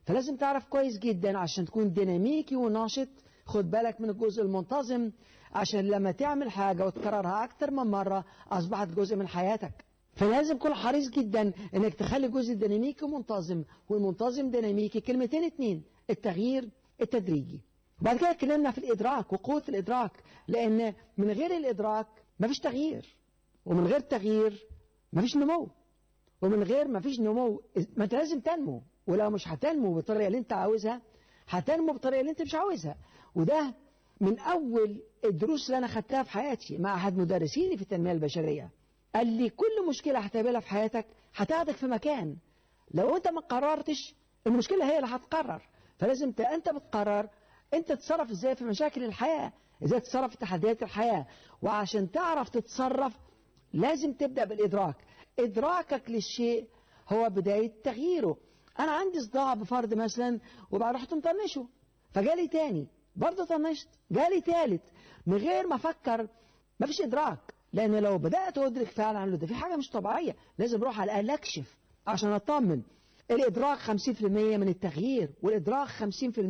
فلازم تعرف كويس جدا عشان تكون ديناميكي وناشط خد بالك من الجزء المنتظم عشان لما تعمل حاجة وتكررها أكتر من مرة أصبحت جزء من حياتك فلازم تكون حريص جدا انك تخلي الجزء الديناميكي منتظم والمنتظم ديناميكي كلمتين اتنين التغيير التدريجي بعد كده اتكلمنا في الادراك وقوه الادراك لان من غير الادراك مفيش تغيير ومن غير تغيير مفيش نمو ومن غير مفيش نمو ما انت لازم تنمو ولو مش هتنمو بالطريقه اللي انت عاوزها هتنمو بالطريقه اللي انت مش عاوزها وده من اول الدروس اللي انا خدتها في حياتي مع احد مدرسيني في التنميه البشريه قال لي كل مشكله هتقابلها في حياتك هتاخدك في مكان لو انت ما قررتش المشكله هي اللي هتقرر فلازم ت- انت بتقرر انت تتصرف ازاي في مشاكل الحياه ازاي تتصرف في تحديات الحياه وعشان تعرف تتصرف لازم تبدا بالادراك ادراكك للشيء هو بدايه تغييره انا عندي صداع بفرد مثلا وبعد رحت مطنشه فجالي تاني برضه طنشت جالي تالت من غير ما افكر مفيش ادراك لان لو بدات ادرك فعلا عنه ده في حاجه مش طبيعيه لازم اروح على الاقل اكشف عشان اطمن الادراك 50% من التغيير والادراك 50%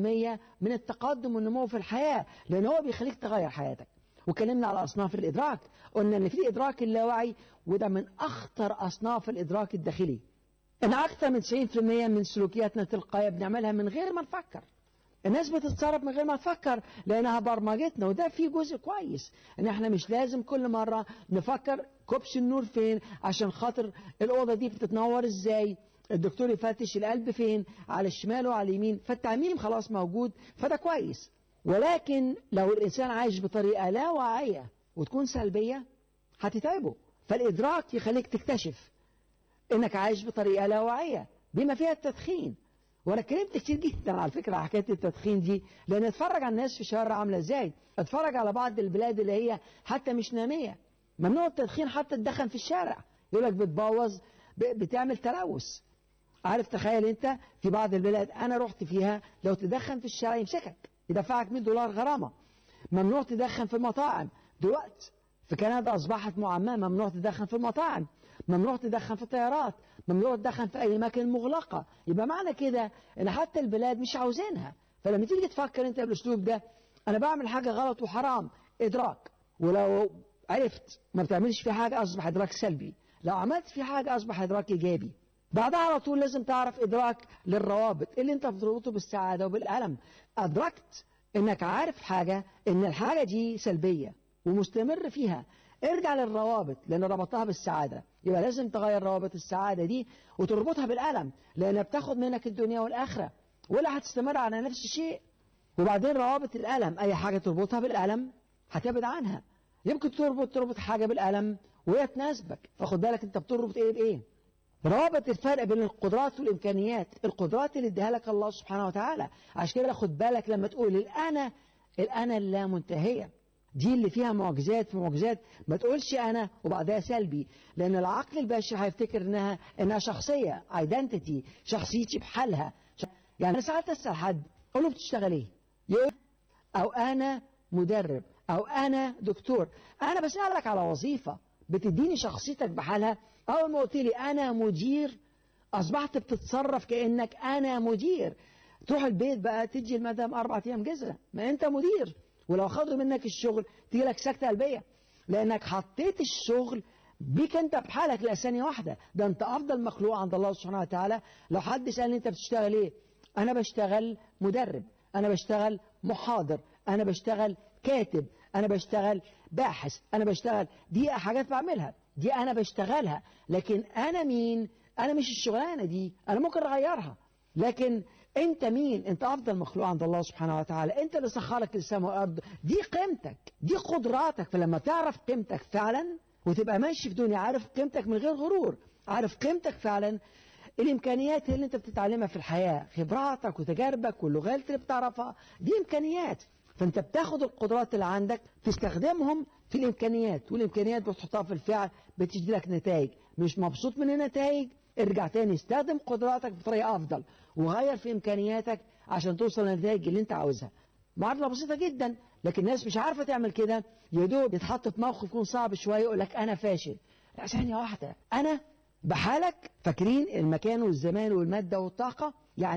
من التقدم والنمو في الحياه لان هو بيخليك تغير حياتك وكلمنا على اصناف الادراك قلنا ان في ادراك اللاواعي وده من اخطر اصناف الادراك الداخلي ان اكثر من 90% من سلوكياتنا التلقائيه بنعملها من غير ما نفكر الناس بتتصرف من غير ما تفكر لانها برمجتنا وده فيه جزء كويس ان احنا مش لازم كل مره نفكر كبش النور فين عشان خاطر الاوضه دي بتتنور ازاي الدكتور يفتش القلب فين على الشمال وعلى اليمين فالتعميم خلاص موجود فده كويس ولكن لو الانسان عايش بطريقه لا واعيه وتكون سلبيه هتتعبه فالادراك يخليك تكتشف انك عايش بطريقه لا واعيه بما فيها التدخين وانا اتكلمت كتير جدا على فكره على حكايه التدخين دي لان اتفرج على الناس في الشارع عامله ازاي اتفرج على بعض البلاد اللي هي حتى مش ناميه ممنوع التدخين حتى تدخن في الشارع يقول لك بتبوظ ب- بتعمل تلوث عارف تخيل انت في بعض البلاد انا رحت فيها لو تدخن في الشارع يمسكك يدفعك 100 دولار غرامه ممنوع تدخن في المطاعم دلوقتي في كندا اصبحت معممه ممنوع تدخن في المطاعم ممنوع تدخن في الطيارات ممنوع تدخن في اي اماكن مغلقه يبقى معنى كده ان حتى البلاد مش عاوزينها فلما تيجي تفكر انت بالاسلوب ده انا بعمل حاجه غلط وحرام ادراك ولو عرفت ما بتعملش في حاجه اصبح ادراك سلبي لو عملت في حاجه اصبح ادراك ايجابي بعدها على طول لازم تعرف ادراك للروابط اللي انت بتربطه بالسعاده وبالالم ادركت انك عارف حاجه ان الحاجه دي سلبيه ومستمر فيها ارجع للروابط لان ربطتها بالسعاده يبقى لازم تغير روابط السعاده دي وتربطها بالالم لانها بتاخد منك الدنيا والاخره ولا هتستمر على نفس الشيء وبعدين روابط الالم اي حاجه تربطها بالالم هتبعد عنها يمكن تربط تربط حاجه بالالم وهي تناسبك فخد بالك انت بتربط ايه بايه رابط الفرق بين القدرات والامكانيات القدرات اللي اديها لك الله سبحانه وتعالى عشان كده خد بالك لما تقول الانا الانا اللا منتهيه دي اللي فيها معجزات في معجزات ما تقولش انا وبعدها سلبي لان العقل البشري هيفتكر انها انها شخصيه ايدنتيتي شخصيتي بحالها يعني انا ساعات اسال حد اقول له بتشتغل ايه؟ يقول او انا مدرب او انا دكتور انا بسالك على وظيفه بتديني شخصيتك بحالها اول ما قلت لي انا مدير اصبحت بتتصرف كانك انا مدير تروح البيت بقى تدي المدام اربع ايام جزره ما انت مدير ولو خدوا منك الشغل تيجي لك سكته قلبيه لانك حطيت الشغل بيك انت بحالك لثانيه واحده ده انت افضل مخلوق عند الله سبحانه وتعالى لو حد سالني انت بتشتغل ايه انا بشتغل مدرب انا بشتغل محاضر انا بشتغل كاتب انا بشتغل باحث انا بشتغل دي حاجات بعملها دي انا بشتغلها لكن انا مين انا مش الشغلانه دي انا ممكن اغيرها لكن انت مين انت افضل مخلوق عند الله سبحانه وتعالى انت اللي سخرك السماء والارض دي قيمتك دي قدراتك فلما تعرف قيمتك فعلا وتبقى ماشي في دنيا عارف قيمتك من غير غرور عارف قيمتك فعلا الامكانيات اللي انت بتتعلمها في الحياه خبراتك وتجاربك واللغات اللي بتعرفها دي امكانيات فانت بتاخد القدرات اللي عندك تستخدمهم في الامكانيات والامكانيات بتحطها في الفعل بتجي لك نتائج مش مبسوط من النتائج ارجع تاني استخدم قدراتك بطريقه افضل وغير في امكانياتك عشان توصل للنتائج اللي انت عاوزها معادله بسيطه جدا لكن الناس مش عارفه تعمل كده يا دوب يتحط في موقف يكون صعب شويه يقول لك انا فاشل لا ثانيه واحده انا بحالك فاكرين المكان والزمان والماده والطاقه يعني